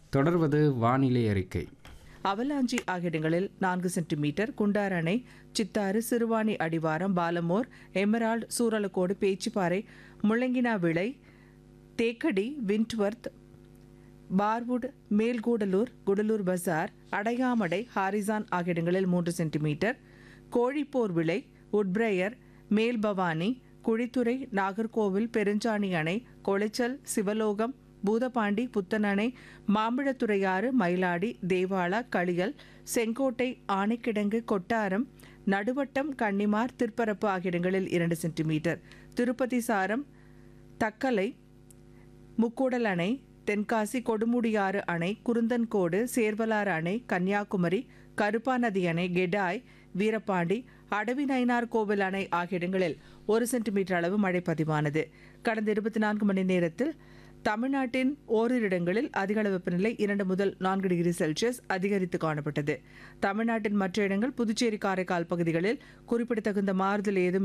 தொடர்வது வானிலை அறிக்கை அவலாஞ்சி ஆகிய இடங்களில் நான்கு சென்டிமீட்டர் குண்டார் அணை சித்தாறு சிறுவாணி அடிவாரம் பாலமோர் எமரால்டு சூரலக்கோடு பேச்சிப்பாறை முள்ளங்கினா விளை தேக்கடி விண்ட்வர்த் பார்வுட் மேல்கூடலூர் குடலூர் பஜார் அடையாமடை ஹாரிசான் ஆகிய இடங்களில் மூன்று சென்டிமீட்டர் கோழிப்போர் விளை உட்பிரயர் மேல்பவானி குழித்துறை நாகர்கோவில் பெருஞ்சாணி அணை கொளைச்சல் சிவலோகம் பூதபாண்டி புத்தனணை மாம்பழத்துறையாறு மயிலாடி தேவாலா களியல் செங்கோட்டை ஆனைக்கிடங்கு கொட்டாரம் நடுவட்டம் கன்னிமார் திருப்பரப்பு ஆகிய இடங்களில் இரண்டு சென்டிமீட்டர் திருப்பதி சாரம் தக்கலை முக்கூடல் அணை தென்காசி கொடுமுடியாறு அணை குருந்தன்கோடு சேர்வலாறு அணை கன்னியாகுமரி கருப்பாநதி அணை கெடாய் வீரபாண்டி அடவி நயினார் கோவில் அணை ஆகிய இடங்களில் ஒரு சென்டிமீட்டர் அளவு மழை பதிவானது கடந்த இருபத்தி நான்கு மணி நேரத்தில் தமிழ்நாட்டின் ஓரிரு இடங்களில் அதிகளவு வெப்பநிலை இரண்டு முதல் நான்கு டிகிரி செல்சியஸ் அதிகரித்து காணப்பட்டது தமிழ்நாட்டின் மற்ற இடங்கள் புதுச்சேரி காரைக்கால் பகுதிகளில் குறிப்பிடத்தகுந்த மாறுதல் ஏதும்